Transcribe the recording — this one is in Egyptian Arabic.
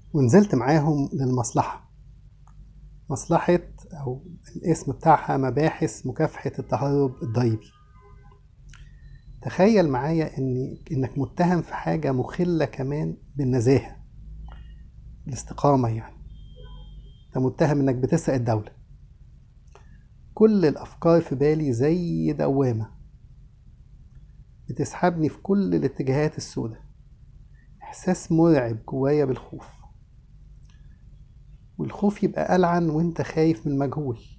ونزلت معاهم للمصلحة مصلحة أو الاسم بتاعها مباحث مكافحة التهرب الضريبي تخيل معايا إن إنك متهم في حاجة مخلة كمان بالنزاهة الاستقامة يعني أنت متهم إنك بتسرق الدولة كل الأفكار في بالي زي دوامة بتسحبني في كل الاتجاهات السوداء إحساس مرعب جوايا بالخوف والخوف يبقى ألعن وانت خايف من المجهول